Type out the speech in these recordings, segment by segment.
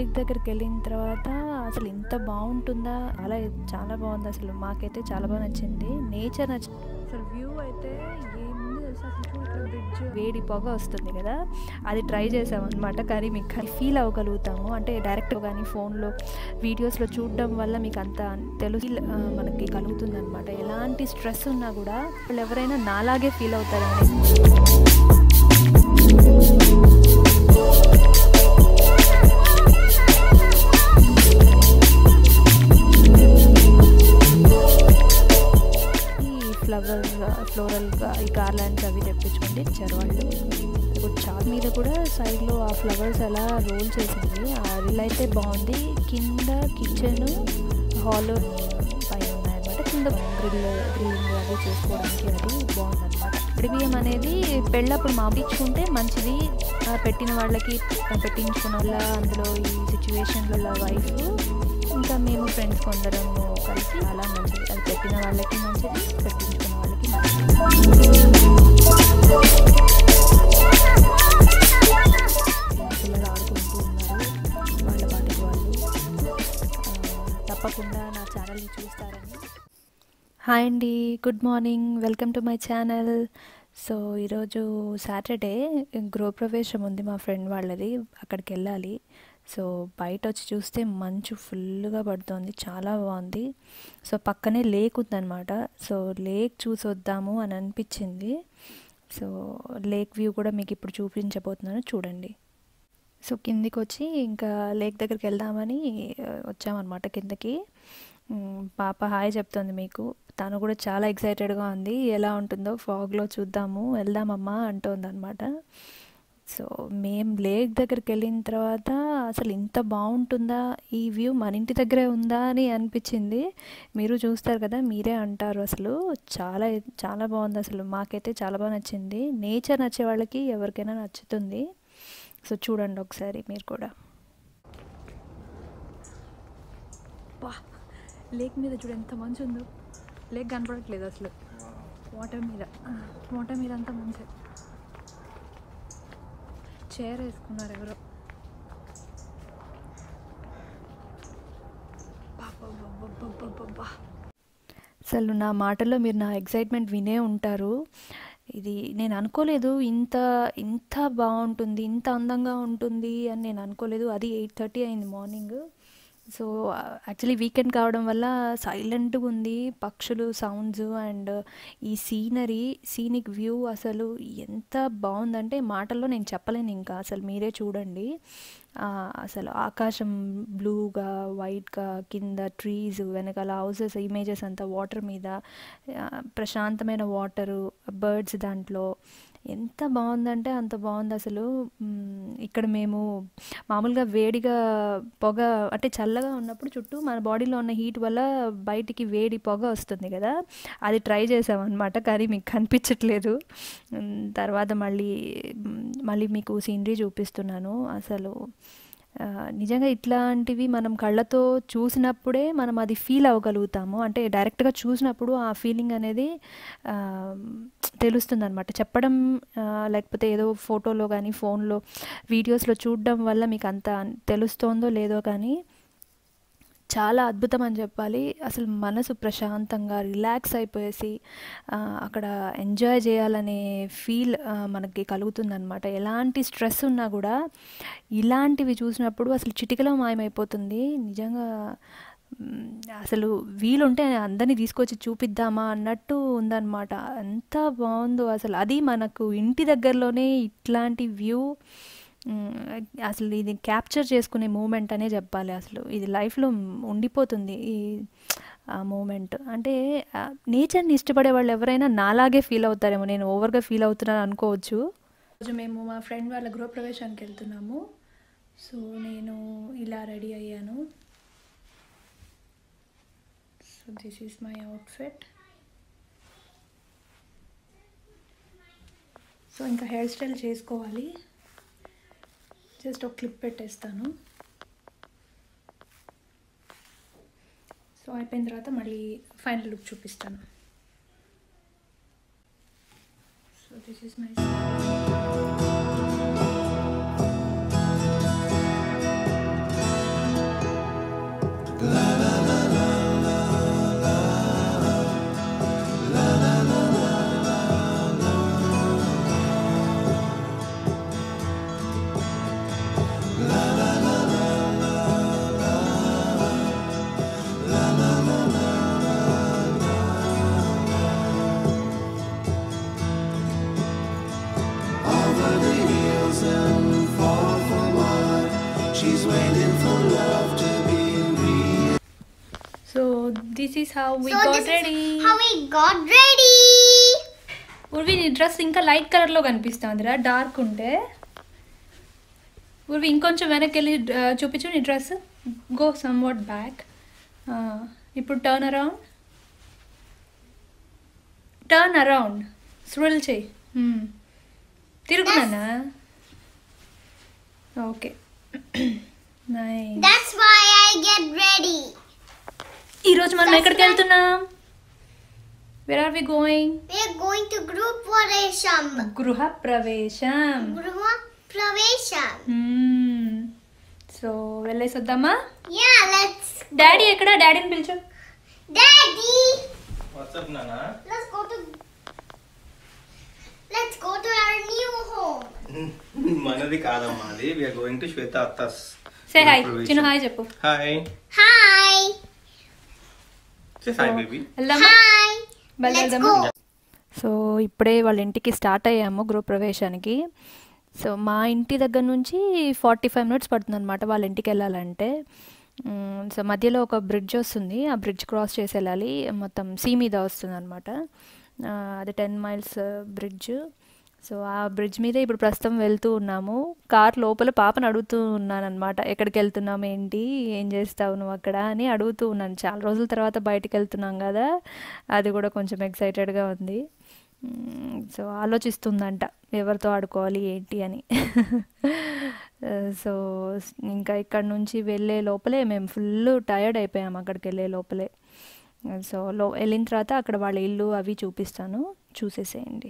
Lake దగ్గరికి వెళ్ళిన తర్వాత అసలు ఇంత బాగుంటుందా చాలా చాలా బాగుంది అసలు మాకైతే చాలా బాగా నచ్చింది నేచర్ నచ్చి అసలు వ్యూ అయితే ఏముంది తెలుసా అసలు చూడు ఇక్కడ బ్రిడ్జ్ వేడి పొగ వస్తుంది కదా అది ట్రై చేసామన్నమాట కానీ మీకు ఫీల్ అవ్వగలుగుతాము అంటే డైరెక్ట్ కానీ ఫోన్లో వీడియోస్లో చూడడం వల్ల మీకు అంత తెలుసు మనకి కలుగుతుంది అనమాట ఎలాంటి స్ట్రెస్ ఉన్నా కూడా వాళ్ళు ఎవరైనా నాలాగే ఫీల్ అవుతారని ఈ ఫ్లవర్ ఫ్లోరల్గా ఈ గార్లాండ్స్ అవి తెప్పించుకుంటే ఇచ్చారు వాళ్ళు ఇప్పుడు చాట్ మీద కూడా సైడ్లో ఆ ఫ్లవర్స్ అలా రోల్ చేసింది ఆ రిల్ అయితే బాగుంది కింద కిచెన్ హాల్ పైన ఉన్నాయన్నమాట కింద గ్రిల్ గ్రిల్లింగ్ అది చేసుకోవడానికి అది బాగుందన్నమాట బియ్యం అనేది పెళ్ళప్పుడు మాపించుకుంటే మంచిది ఆ, పెట్టిన వాళ్ళకి పెట్టించుకున్న వాళ్ళ అందులో ఈ సిచ్యువేషన్లలో వైఫ్ ఇంకా మేము ఫ్రెండ్స్ కొందరము కలిసి అలా మంచిది అది పెట్టిన వాళ్ళకి మంచిది పెట్టించుకున్న వాళ్ళకి మంచిది పిల్లలు ఆడుకుంటూ ఉన్నారు వాళ్ళ పాటికి వాళ్ళు ఆ, తప్పకుండా నా ఛానల్ని చూస్తారని హాయ్ అండి good morning welcome to my channel so ఈరోజు సాటర్డే గృహప్రవేశం ఉంది మా ఫ్రెండ్ వాళ్ళది అక్కడికి వెళ్ళాలి సో బయట వచ్చి చూస్తే మంచు ఫుల్గా పడుతుంది చాలా బాగుంది సో పక్కనే లేక్ ఉందన్నమాట సో లేక్ చూసి వద్దాము అని అనిపించింది సో లేక్ వ్యూ కూడా మీకు ఇప్పుడు చూపించబోతున్నాను చూడండి సో కిందికి వచ్చి ఇంకా లేక్ దగ్గరికి వెళ్దామని ఆ, వచ్చామన్నమాట కిందకి మ్, పాప హాయ్ చెప్తుంది మీకు తను కూడా చాలా ఎక్సైటెడ్గా ఉంది ఎలా ఉంటుందో ఫాగ్లో చూద్దాము వెళ్దామమ్మా అంటోంది అనమాట సో మేము లేక్ దగ్గరికి వెళ్ళిన తర్వాత అసలు ఇంత బాగుంటుందా ఈ వ్యూ మన ఇంటి దగ్గరే ఉందా అని అనిపించింది మీరు చూస్తారు కదా మీరే అంటారు అసలు చాలా చాలా బాగుంది అసలు మాకైతే చాలా బాగా నచ్చింది నేచర్ నచ్చే వాళ్ళకి ఎవరికైనా నచ్చుతుంది సో చూడండి ఒకసారి మీరు కూడా బా లేక్ మీద చూడు ఎంత మంచి ఉందో లేక్ కనపడట్లేదు అసలు వాటర్ మీద వాటర్ మీద అంతా మంచి చైర్ వేసుకున్నారు ఎవరో అసలు నా మాటల్లో మీరు నా ఎగ్జైట్మెంట్ వినే ఉంటారు ఇది నేను అనుకోలేదు ఇంత ఇంత బాగుంటుంది ఇంత అందంగా ఉంటుంది అని నేను అనుకోలేదు అది ఎయిట్ థర్టీ అయింది మార్నింగ్ సో యాక్చువల్లీ వీకెండ్ కావడం వల్ల సైలెంట్గా ఉంది పక్షులు సౌండ్స్ అండ్ ఈ సీనరీ సీనిక్ వ్యూ అసలు ఎంత బాగుందంటే మాటల్లో నేను చెప్పలేను ఇంకా అసలు మీరే చూడండి ఆ, అసలు ఆకాశం బ్లూగా వైట్గా కింద ట్రీస్ వెనకాల హౌసెస్ ఇమేజెస్ అంతా వాటర్ మీద ఆ, ప్రశాంతమైన వాటరు బర్డ్స్ దాంట్లో ఎంత బాగుందంటే అంత బాగుంది అసలు మ్, ఇక్కడ మేము మామూలుగా వేడిగా పొగ అంటే చల్లగా ఉన్నప్పుడు చుట్టూ మన బాడీలో ఉన్న హీట్ వల్ల బయటికి వేడి పొగ వస్తుంది కదా అది ట్రై చేసామన్నమాట కానీ మీకు కనిపించట్లేదు మ్, తర్వాత మళ్ళీ మ్, మళ్ళీ మీకు సీనరీ చూపిస్తున్నాను అసలు ఆ, నిజంగా ఇట్లాంటివి మనం కళ్ళతో చూసినప్పుడే మనం అది ఫీల్ అవ్వగలుగుతాము అంటే డైరెక్ట్గా చూసినప్పుడు ఆ ఫీలింగ్ అనేది తెలుస్తుంది అనమాట చెప్పడం ఆ, లేకపోతే ఏదో ఫోటోలో కానీ ఫోన్లో వీడియోస్లో చూడడం వల్ల మీకు అంత తెలుస్తోందో లేదో కానీ చాలా అద్భుతం అని చెప్పాలి అసలు మనసు ప్రశాంతంగా రిలాక్స్ అయిపోయేసి ఆ, అక్కడ ఎంజాయ్ చేయాలనే ఫీల్ మనకి కలుగుతుందన్నమాట ఎలాంటి స్ట్రెస్ ఉన్నా కూడా ఇలాంటివి చూసినప్పుడు అసలు చిటికలో మాయమైపోతుంది నిజంగా మ్, అసలు వీలుంటే అందరినీ తీసుకొచ్చి చూపిద్దామా అన్నట్టు ఉందన్నమాట ఎంత బాగుందో అసలు అది మనకు ఇంటి దగ్గరలోనే ఇట్లాంటి వ్యూ మ్, అసలు ఇది క్యాప్చర్ చేసుకునే మూమెంట్ అనే చెప్పాలి అసలు ఇది లైఫ్లో ఉండిపోతుంది ఈ ఆ మూమెంట్ అంటే నేచర్ని ఇష్టపడే వాళ్ళు ఎవరైనా నాలాగే ఫీల్ అవుతారేమో నేను ఓవర్గా ఫీల్ అవుతున్నాను అనుకోవచ్చు రోజు మేము మా ఫ్రెండ్ వాళ్ళ గృహప్రవేశానికి వెళ్తున్నాము సో నేను ఇలా రెడీ అయ్యాను so this is my outfit so ఇంకా హెయిర్ స్టైల్ చేసుకోవాలి జస్ట్ ఒక క్లిప్ పెట్టేస్తాను సో అయిపోయిన తర్వాత మళ్ళీ ఫైనల్ లుక్ చూపిస్తాను so this is my this is how we So got this is ready how we got ready. Urvi నీ డ్రెస్ ఇంకా లైట్ కలర్లో కనిపిస్తుందిరా డార్క్ ఉంటే ఉర్వి ఇంకొంచెం వెనక్కి వెళ్ళి ఆ, చూపించు నీ dress go somewhat back ఇప్పుడు turn around turn around swirl చేయి Hmm. తిరుగునానా okay nice That's why I get ready. ఈరోజు మనం ఎక్కడికి వెళ్తున్నాం where are we going We're going to group Varesham. గృహ ప్రవేశం Gruha Pravesham. సో వెళ్ళేసి వద్దామా Yeah, let's డాడీ ఎక్కడ డాడీని పిలిచు Daddy. వాట్సాప్ నానా Let's go to Let's go to our new home. మనది కాదమ్మా అది వీఆర్ గోయింగ్ టు శ్వేత అత్తాస్ సే హాయ్ చిన్న హాయ్ చెప్పు హాయ్ Hi. హాయ్ బేబీ వెళ్దామా Hi. Let's బయలుదేరదామా go. సో ఇప్పుడే వాళ్ళ ఇంటికి స్టార్ట్ అయ్యాము గృహప్రవేశానికి సో మా ఇంటి దగ్గర నుంచి ఫార్టీ ఫైవ్ మినిట్స్ పడుతుంది అనమాట వాళ్ళ ఇంటికి వెళ్ళాలంటే మ్, సో మధ్యలో ఒక బ్రిడ్జ్ వస్తుంది ఆ బ్రిడ్జ్ క్రాస్ చేసి వెళ్ళాలి మొత్తం సీ మీద వస్తుంది అనమాట అది టెన్ మైల్స్ బ్రిడ్జ్ సో ఆ బ్రిడ్జ్ మీద ఇప్పుడు ప్రస్తుతం వెళ్తూ ఉన్నాము కార్ లోపల పాపను అడుగుతూ ఉన్నాను అనమాట ఎక్కడికి వెళ్తున్నాం ఏంటి ఏం చేస్తావు నువ్వు అక్కడ అని అడుగుతూ ఉన్నాను చాలా రోజుల తర్వాత బయటికి వెళ్తున్నాం కదా అది కూడా కొంచెం ఎక్సైటెడ్గా ఉంది మ్మ్, సో ఆలోచిస్తుందంట ఎవరితో ఆడుకోవాలి ఏంటి అని సో ఇంకా ఇక్కడ నుంచి వెళ్ళే లోపలే మేము ఫుల్ టయర్డ్ అయిపోయాము అక్కడికి వెళ్ళే లోపలే సో లో వెళ్ళిన తర్వాత అక్కడ వాళ్ళ ఇల్లు అవి చూపిస్తాను చూసేసేయండి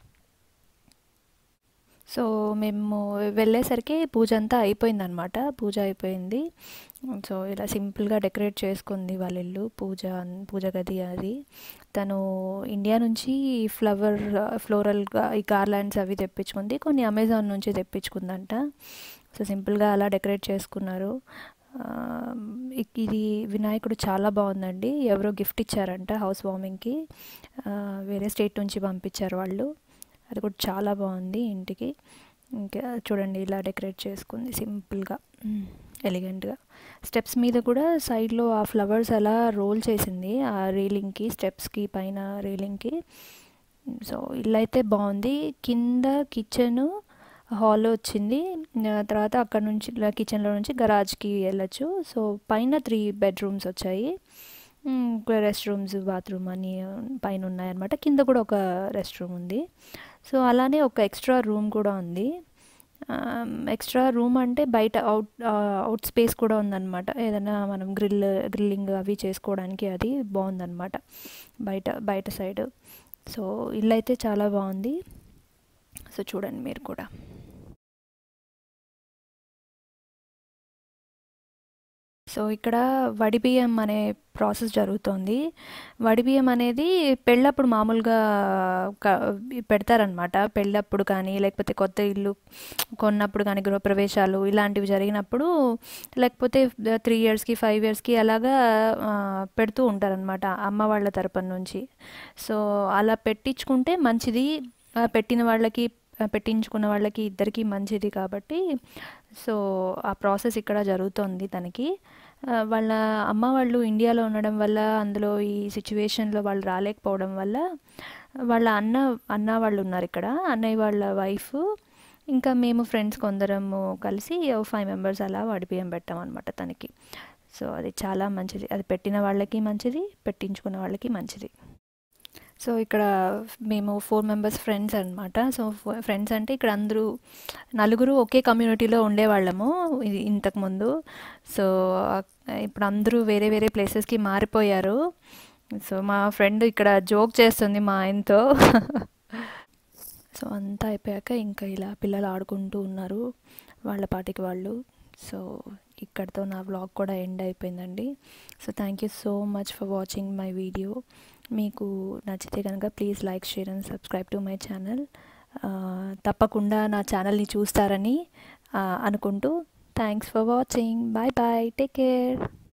సో మేము వెళ్ళేసరికి పూజ అంతా అయిపోయిందనమాట పూజ అయిపోయింది సో ఇలా సింపుల్గా డెకరేట్ చేసుకుంది వాళ్ళ ఇల్లు పూజ పూజ గది అది తను ఇండియా నుంచి ఫ్లవర్ ఫ్లోరల్గా ఈ గార్లాండ్స్ అవి తెప్పించుకుంది కొన్ని అమెజాన్ నుంచి తెప్పించుకుందంట సో సింపుల్గా అలా డెకరేట్ చేసుకున్నారు ఆ, ఇక్- ఇది వినాయకుడు చాలా బాగుందండి ఎవరో గిఫ్ట్ ఇచ్చారంట హౌస్ వార్మింగ్కి ఆ, వేరే స్టేట్ నుంచి పంపించారు వాళ్ళు అది కూడా చాలా బాగుంది ఇంటికి ఇంకా చూడండి ఇలా డెకరేట్ చేసుకుంది సింపుల్గా ఎలిగెంట్గా స్టెప్స్ మీద కూడా సైడ్లో ఆ ఫ్లవర్స్ అలా రోల్ చేసింది ఆ రీలింగ్కి స్టెప్స్కి పైన రీలింగ్కి సో ఇల్లు అయితే బాగుంది కింద కిచెన్ హాల్ వచ్చింది ఆ తర్వాత అక్కడ నుంచి కిచెన్లో నుంచి గరాజ్కి వెళ్ళొచ్చు సో పైన త్రీ బెడ్రూమ్స్ వచ్చాయి రెస్ట్ రూమ్స్ బాత్రూమ్ అని పైన ఉన్నాయన్నమాట కింద కూడా ఒక రెస్ట్ రూమ్ ఉంది సో అలానే ఒక ఎక్స్ట్రా రూమ్ కూడా ఉంది ఎక్స్ట్రా రూమ్ అంటే బయట అవుట్ అవుట్ స్పేస్ కూడా ఉందన్నమాట ఏదైనా మనం గ్రిల్ గ్రిల్లింగ్ అవి చేసుకోవడానికి అది బాగుందన్నమాట బయట బయట సైడ్ సో ఇల్లు అయితే చాలా బాగుంది సో చూడండి మీరు కూడా సో ఇక్కడ వడిబియ్యం అనే ప్రాసెస్ జరుగుతోంది వడిబియ్యం అనేది పెళ్ళప్పుడు మామూలుగా క- పెడతారనమాట పెళ్ళప్పుడు కానీ లేకపోతే కొత్త ఇల్లు కొన్నప్పుడు కానీ గృహప్రవేశాలు ఇలాంటివి జరిగినప్పుడు లేకపోతే త్రీ ఇయర్స్కి ఫైవ్ ఇయర్స్కి అలాగా ఆ, పెడుతూ ఉంటారనమాట అమ్మ వాళ్ళ తరపున నుంచి సో అలా పెట్టించుకుంటే మంచిది ఆ, పెట్టిన వాళ్ళకి ఆ, పెట్టించుకున్న వాళ్ళకి ఇద్దరికి మంచిది కాబట్టి సో ఆ ప్రాసెస్ ఇక్కడ జరుగుతోంది తనకి ఆ, వాళ్ళ అమ్మ వాళ్ళు ఇండియాలో ఉండడం వల్ల అందులో ఈ సిచ్యువేషన్లో వాళ్ళు రాలేకపోవడం వల్ల వాళ్ళ అన్న అన్న వాళ్ళు ఉన్నారు ఇక్కడ అన్నయ్య వాళ్ళ వైఫ్ ఇంకా మేము ఫ్రెండ్స్ కొందరము కలిసి ఫైవ్ మెంబర్స్ అలా వడిపియం పెట్టామన్నమాట తనకి సో అది చాలా మంచిది అది పెట్టిన వాళ్ళకి మంచిది పెట్టించుకున్న వాళ్ళకి మంచిది సో ఇక్కడ మేము ఫోర్ మెంబర్స్ ఫ్రెండ్స్ అనమాట సో ఫ్రెండ్స్ అంటే ఇక్కడ అందరూ నలుగురు ఒకే కమ్యూనిటీలో ఉండేవాళ్ళము ఇది ఇంతకుముందు సో ఇప్పుడు అందరూ వేరే వేరే ప్లేసెస్కి మారిపోయారు సో మా ఫ్రెండ్ ఇక్కడ జోక్ చేస్తుంది మా ఆయనతో సో అంతా అయిపోయాక ఇంకా ఇలా పిల్లలు ఆడుకుంటూ ఉన్నారు వాళ్ళ పాటికి వాళ్ళు సో ఇక్కడితో నా వ్లాగ్ కూడా ఎండ్ అయిపోయిందండి so thank you so much for watching my video మీకు నచ్చితే కనుక please like share and subscribe to my channel తప్పకుండా నా ఛానల్ని చూస్తారని ఆ, అనుకుంటూ thanks for watching bye bye take care